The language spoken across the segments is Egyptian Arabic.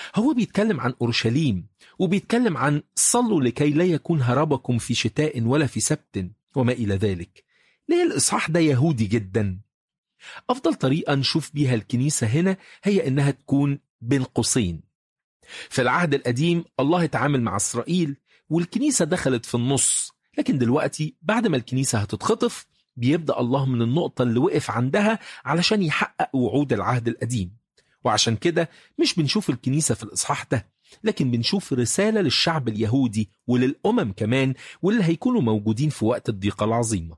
هو بيتكلم عن أورشليم وبيتكلم عن صلوا لكي لا يكون هربكم في شتاء ولا في سبت وما إلى ذلك ليه الإصحاح ده يهودي جدا أفضل طريقة نشوف بيها الكنيسة هنا هي إنها تكون بين قوسين في العهد القديم الله اتعامل مع إسرائيل والكنيسة دخلت في النص لكن دلوقتي بعد ما الكنيسة هتتخطف بيبدأ الله من النقطة اللي وقف عندها علشان يحقق وعود العهد القديم وعشان كده مش بنشوف الكنيسة في الإصحاح ده لكن بنشوف رسالة للشعب اليهودي وللأمم كمان واللي هيكونوا موجودين في وقت الضيقة العظيمة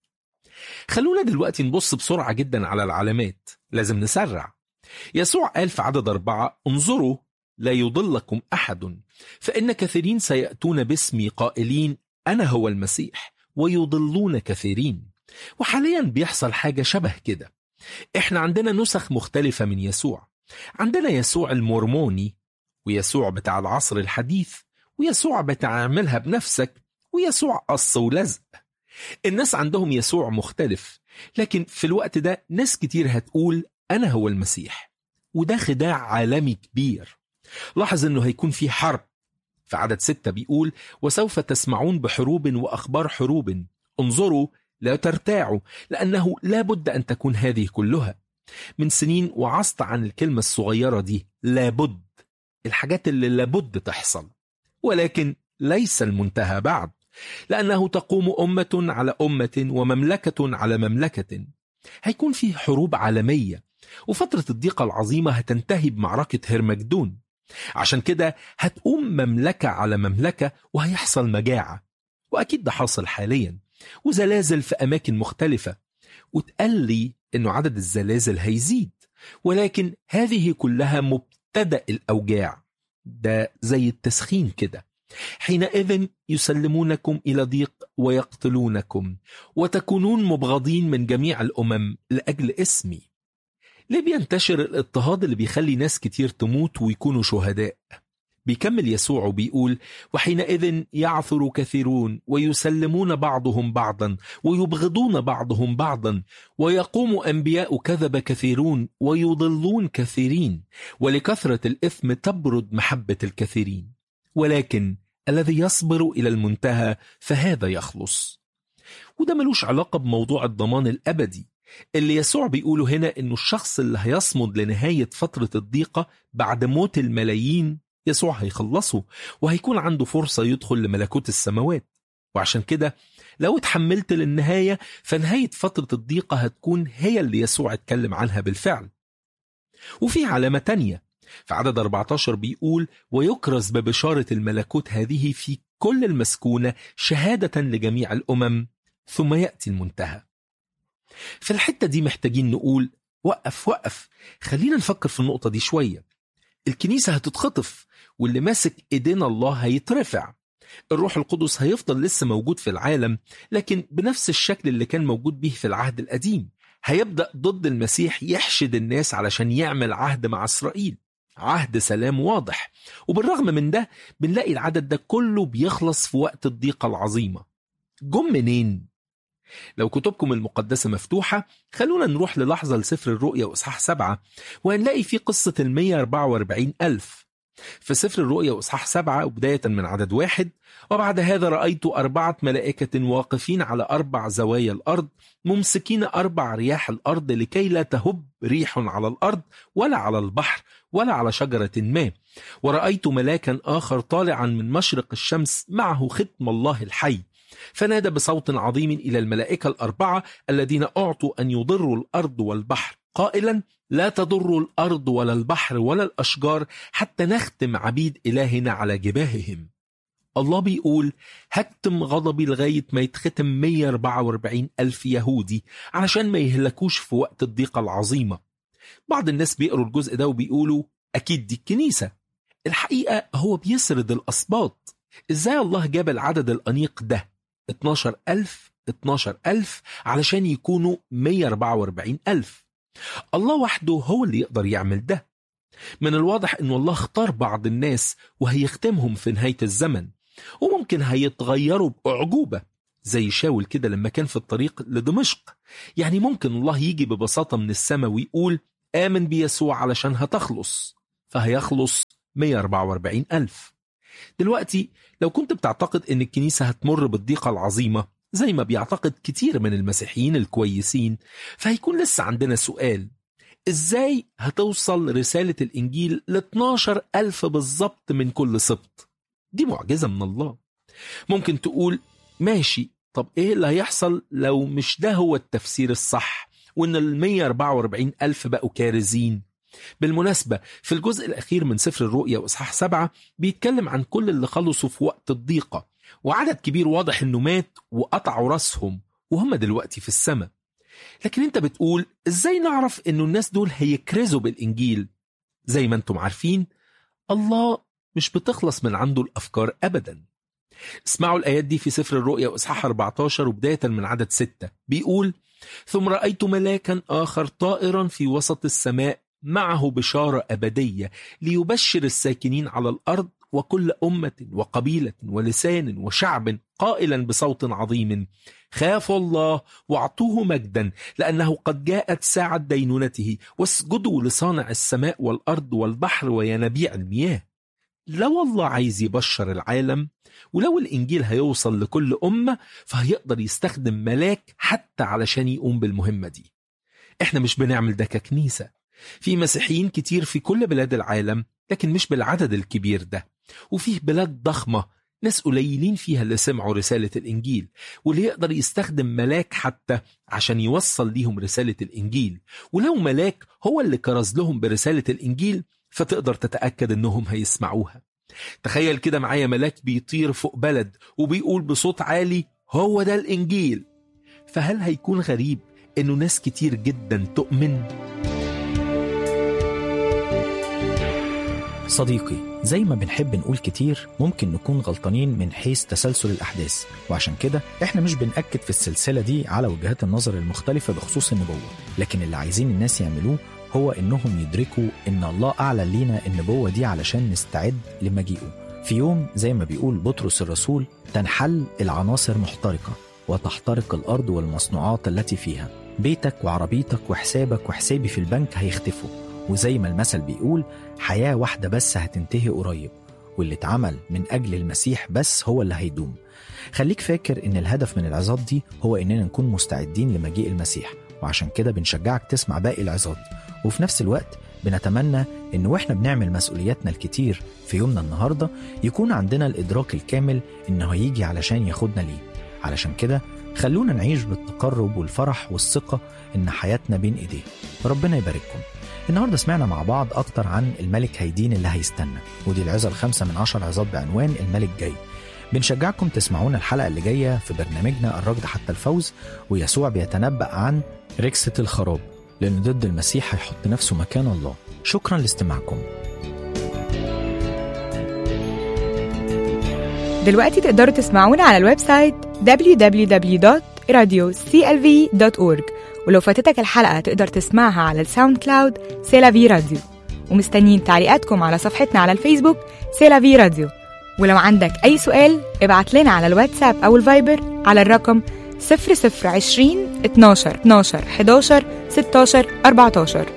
خلونا دلوقتي نبص بسرعة جدا على العلامات لازم نسرع يسوع قال في عدد أربعة انظروا لا يضلكم أحد فإن كثيرين سيأتون باسمي قائلين أنا هو المسيح ويضلون كثيرين وحاليا بيحصل حاجة شبه كده احنا عندنا نسخ مختلفة من يسوع عندنا يسوع المورموني ويسوع بتاع العصر الحديث ويسوع بتاع اعملها بنفسك ويسوع قص ولزق الناس عندهم يسوع مختلف لكن في الوقت ده ناس كتير هتقول أنا هو المسيح وده خداع عالمي كبير لاحظ أنه هيكون في حرب في عدد ستة بيقول وسوف تسمعون بحروب وأخبار حروب انظروا لا ترتاعوا لأنه لا بد أن تكون هذه كلها من سنين وعظت عن الكلمة الصغيرة دي لابد الحاجات اللي لابد تحصل ولكن ليس المنتهى بعد لأنه تقوم أمة على أمة ومملكة على مملكة هيكون في حروب عالمية وفترة الضيقة العظيمة هتنتهي بمعركة هرمجدون عشان كده هتقوم مملكة على مملكة وهيحصل مجاعة وأكيد ده حاصل حاليا وزلازل في أماكن مختلفة وتقال لي أنه عدد الزلازل هيزيد ولكن هذه كلها مبتدأ الأوجاع ده زي التسخين كده حينئذ يسلمونكم إلى ضيق ويقتلونكم وتكونون مبغضين من جميع الأمم لأجل اسمي ليه بينتشر الاضطهاد اللي بيخلي ناس كتير تموت ويكونوا شهداء بيكمل يسوع وبيقول وحينئذ يعثر كثيرون ويسلمون بعضهم بعضا ويبغضون بعضهم بعضا ويقوم أنبياء كذب كثيرون ويضلون كثيرين ولكثرة الإثم تبرد محبة الكثيرين ولكن الذي يصبر إلى المنتهى فهذا يخلص وده ملوش علاقة بموضوع الضمان الأبدي اللي يسوع بيقوله هنا إنه الشخص اللي هيصمد لنهاية فترة الضيقة بعد موت الملايين يسوع هيخلصه وهيكون عنده فرصة يدخل لملكوت السماوات وعشان كده لو اتحملت للنهاية فنهاية فترة الضيقة هتكون هي اللي يسوع اتكلم عنها بالفعل وفي علامة تانية في عدد 14 بيقول ويكرز ببشارة الملكوت هذه في كل المسكونة شهادة لجميع الأمم ثم يأتي المنتهى في الحتة دي محتاجين نقول وقف وقف خلينا نفكر في النقطة دي شوية الكنيسة هتتخطف واللي ماسك ايدينا الله هيترفع الروح القدس هيفضل لسه موجود في العالم لكن بنفس الشكل اللي كان موجود به في العهد القديم هيبدأ ضد المسيح يحشد الناس علشان يعمل عهد مع إسرائيل عهد سلام واضح وبالرغم من ده بنلاقي العدد ده كله بيخلص في وقت الضيقة العظيمة جم منين؟ لو كتبكم المقدسة مفتوحة خلونا نروح للحظة لسفر الرؤيا وإصحاح سبعة وهنلاقي فيه قصة المية أربعة واربعين ألف في سفر الرؤيا وإصحاح سبعة وبداية من عدد واحد وبعد هذا رأيت أربعة ملائكة واقفين على أربع زوايا الأرض ممسكين أربع رياح الأرض لكي لا تهب ريح على الأرض ولا على البحر ولا على شجرة ما ورأيت ملاكا آخر طالعا من مشرق الشمس معه ختم الله الحي فنادى بصوت عظيم إلى الملائكة الأربعة الذين أعطوا أن يضروا الأرض والبحر قائلا لا تضر الأرض ولا البحر ولا الأشجار حتى نختم عبيد إلهنا على جباههم الله بيقول هكتم غضبي لغاية ما يتختم 144 ألف يهودي علشان ما يهلكوش في وقت الضيقة العظيمة بعض الناس بيقروا الجزء ده وبيقولوا أكيد دي الكنيسة الحقيقة هو بيسرد الأسباط إزاي الله جاب العدد الأنيق ده 12 ألف 12 ألف علشان يكونوا 144 ألف الله وحده هو اللي يقدر يعمل ده من الواضح أن الله اختار بعض الناس وهيختمهم في نهاية الزمن وممكن هيتغيروا بأعجوبة زي شاول كده لما كان في الطريق لدمشق يعني ممكن الله يجي ببساطة من السماء ويقول آمن بيسوع علشان هتخلص فهيخلص 144 ألف دلوقتي لو كنت بتعتقد أن الكنيسة هتمر بالضيقة العظيمة زي ما بيعتقد كتير من المسيحيين الكويسين فهيكون لسه عندنا سؤال ازاي هتوصل رسالة الإنجيل ل 12 ألف بالظبط من كل سبط دي معجزة من الله ممكن تقول ماشي طب ايه اللي هيحصل لو مش ده هو التفسير الصح وان ال 144 ألف بقوا كارزين بالمناسبة في الجزء الأخير من سفر الرؤيا وإصحاح سبعة بيتكلم عن كل اللي خلصوا في وقت الضيقة وعدد كبير واضح إنه مات وقطعوا راسهم وهم دلوقتي في السماء لكن انت بتقول ازاي نعرف انه الناس دول هيكرزوا بالانجيل زي ما انتم عارفين الله مش بتخلص من عنده الافكار ابدا اسمعوا الايات دي في سفر الرؤيا واصحاح 14 وبدايه من عدد 6 بيقول ثم رايت ملاكا اخر طائرا في وسط السماء معه بشاره ابديه ليبشر الساكنين على الارض وكل امه وقبيله ولسان وشعب قائلا بصوت عظيم خافوا الله واعطوه مجدا لانه قد جاءت ساعه دينونته واسجدوا لصانع السماء والارض والبحر وينابيع المياه لو الله عايز يبشر العالم ولو الانجيل هيوصل لكل امه فهيقدر يستخدم ملاك حتى علشان يقوم بالمهمه دي احنا مش بنعمل ده ككنيسه في مسيحيين كتير في كل بلاد العالم لكن مش بالعدد الكبير ده وفيه بلاد ضخمه ناس قليلين فيها اللي سمعوا رسالة الإنجيل واللي يقدر يستخدم ملاك حتى عشان يوصل ليهم رسالة الإنجيل ولو ملاك هو اللي كرز لهم برسالة الإنجيل فتقدر تتأكد إنهم هيسمعوها تخيل كده معايا ملاك بيطير فوق بلد وبيقول بصوت عالي هو ده الإنجيل فهل هيكون غريب إنه ناس كتير جدا تؤمن؟ صديقي زي ما بنحب نقول كتير ممكن نكون غلطانين من حيث تسلسل الأحداث وعشان كده احنا مش بنأكد في السلسلة دي على وجهات النظر المختلفة بخصوص النبوة لكن اللي عايزين الناس يعملوه هو انهم يدركوا ان الله اعلن لينا النبوة دي علشان نستعد لمجيئه في يوم زي ما بيقول بطرس الرسول تنحل العناصر محترقة وتحترق الأرض والمصنوعات التي فيها بيتك وعربيتك وحسابك وحسابي في البنك هيختفوا وزي ما المثل بيقول حياة واحدة بس هتنتهي قريب واللي اتعمل من أجل المسيح بس هو اللي هيدوم خليك فاكر إن الهدف من العظات دي هو إننا نكون مستعدين لمجيء المسيح وعشان كده بنشجعك تسمع باقي العظات وفي نفس الوقت بنتمنى إن وإحنا بنعمل مسؤولياتنا الكتير في يومنا النهاردة يكون عندنا الإدراك الكامل إنه هيجي علشان ياخدنا ليه علشان كده خلونا نعيش بالتقرب والفرح والثقة إن حياتنا بين إيديه ربنا يبارككم النهاردة سمعنا مع بعض أكتر عن الملك هيدين اللي هيستنى ودي العظة الخامسة من عشر عظات بعنوان الملك جاي بنشجعكم تسمعونا الحلقة اللي جاية في برنامجنا الركض حتى الفوز ويسوع بيتنبأ عن ركسة الخراب لأن ضد المسيح هيحط نفسه مكان الله شكرا لاستماعكم دلوقتي تقدروا تسمعونا على الويب سايت www.radioclv.org ولو فاتتك الحلقة تقدر تسمعها على الساوند كلاود سيلافي راديو ومستنيين تعليقاتكم على صفحتنا على الفيسبوك سيلافي راديو ولو عندك أي سؤال ابعت لنا على الواتساب أو الفايبر على الرقم 0020 12 12 11 16 14